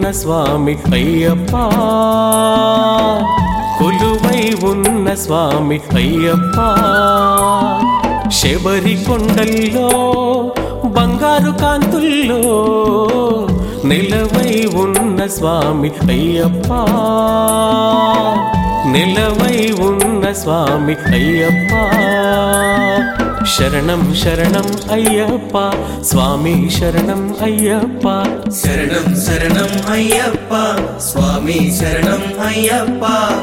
ఉన్న స్వామి అయ్యప్ప కొలువై ఉన్న స్వామి అయ్యప్ప శబరి కొండల్లో బంగారు కాంతుల్లో నిలవై ఉన్న స్వామి అయ్యప్ప నిలవై ఉన్న స్వామి అయ్యప్ప శరణం శరణం అయ్యప్ప స్వామి శరణం అయ్యప్ప శరణం శరణం అయ్యప్ప స్వామి శరణం అయ్యప్ప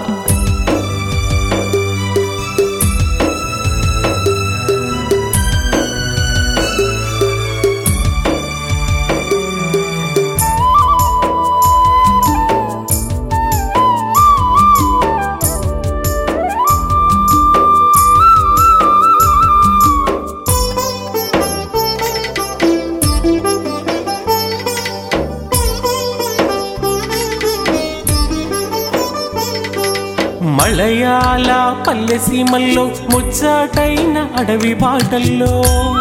మలయాళ పల్లె సీమల్లో ముచ్చటైన అడవి బాటల్లో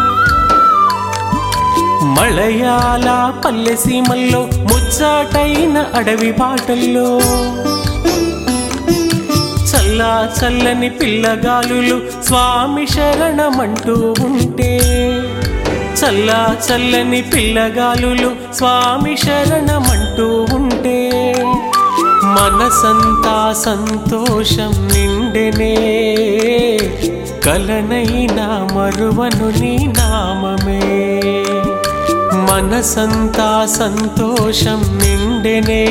మలయాళ పల్లె సీమల్లో ముచ్చటైన అడవి బాటల్లో చల్లా చల్లని పిల్లగాలులు స్వామి శరణమంటూ ఉంటే చల్లా చల్లని పిల్లగాలులు స్వామి శరణమంటూ ఉంటే మనసంతా సంతోషం నిండెనే కలనైనా మరువను నీ నామమే మనసంతా సంతోషం నిండెనే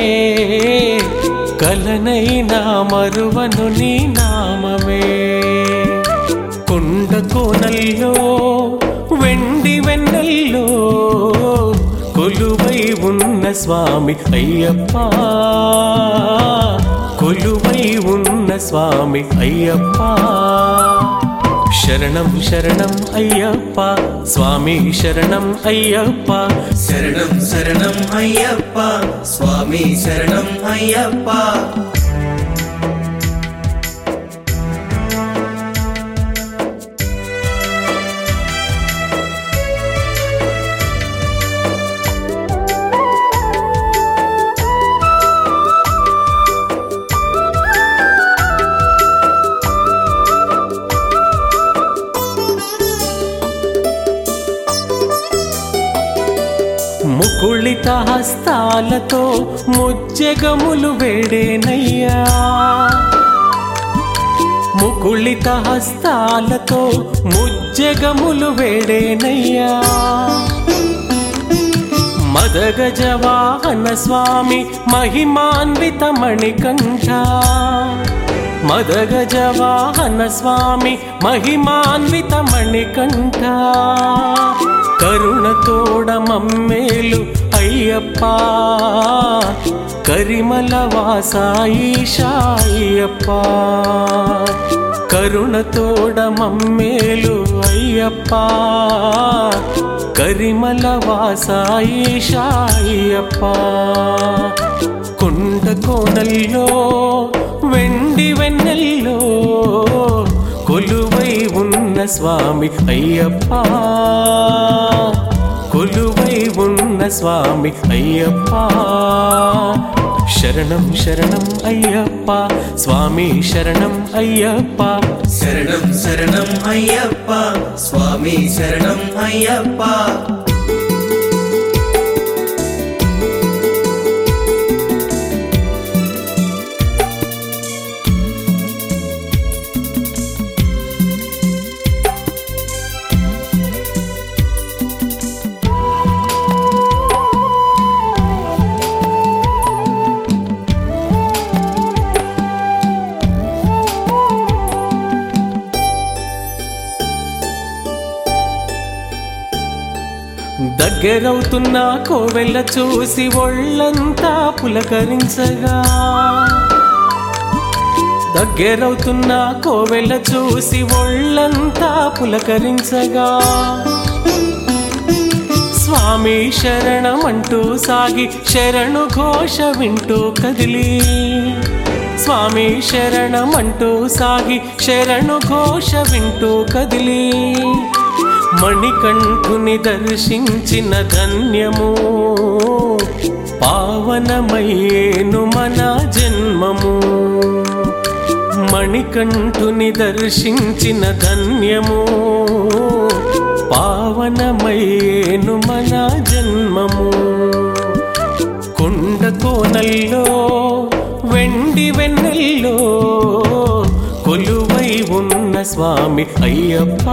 కలనైనా మరువను నీ నామమే కొండ కోనల్లో వెండి వెన్నెల్లో కొలువై ఉన్న స్వామి అయ్యప్ప కొలువై ఉన్న స్వామి అయ్యప్ప శరణం శరణం అయ్యప్ప స్వామి శరణం అయ్యప్ప శరణం శరణం అయ్యప్ప స్వామి శరణం అయ్యప్ప ముకుళిత హస్తాలతో ముజ్జగములు వేడేనయ్యా ముకుళిత హస్తాలతో ముజ్జగములు వేడేనయ్యా మదగజ వాహన స్వామి మహిమాన్విత మణికంఠ మదగజ వాహన స్వామి మహిమాన్విత మణికంఠ కరుణతోడ మమ్మేలు అయ్యప్ప కరిమల వాసాయిషాయ్యప్ప కరుణతోడ మమ్మేలు అయ్యప్ప కరిమల వాసాయిషాయ్యప్ప కొండ కోనల్లో వెండి వెన్నెల్లో కొలువై ఉన్న స్వామి అయ్యప్ప కొలువై ఉన్న స్వామి అయ్యప్ప శరణం శరణం అయ్యప్ప స్వామి శరణం అయ్యప్ప శరణం శరణం అయ్యప్ప స్వామి శరణం అయ్యప్ప దగ్గరవుతున్న కోవెల్ల చూసి ఒళ్ళంతా పులకరించగా దగ్గరవుతున్న కోవెల్ల చూసి ఒళ్ళంతా పులకరించగా స్వామి శరణమంటూ సాగి శరణు ఘోష వింటూ కదిలి స్వామి శరణమంటూ సాగి శరణు ఘోష వింటూ కదిలి మణికంఠుని దర్శించిన ధన్యము పావనమయ్యేను మన జన్మము మణికంఠుని దర్శించిన ధన్యము పావనమయ్యేను మన జన్మము కొండ కోనల్లో వెండి వెన్నెల్లో కొలువై ఉన్న స్వామి అయ్యప్ప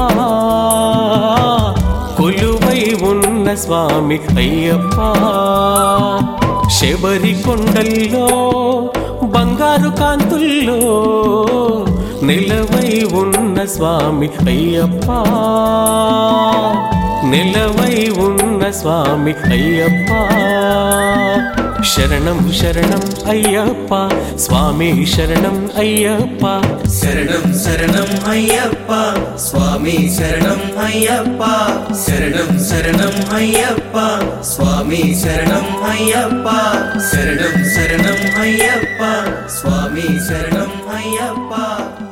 కొలువై ఉన్న స్వామి అయ్యప్ప శబరి కొండల్లో బంగారు కాంతుల్లో నిలవై ఉన్న స్వామి అయ్యప్ప నిలవై ఉన్న స్వామి అయ్యప్ప శరణం శరణం అయ్యప్ప స్వామి శరణం అయ్యప్ప శరణం శరణం అయ్యప్ప స్వామి శరణం అయ్యప్ప శరణం శరణం అయ్యప్ప స్వామి శరణం అయ్యప్ప శరణం శరణం అయ్యప్ప స్వామి శరణం అయ్యప్ప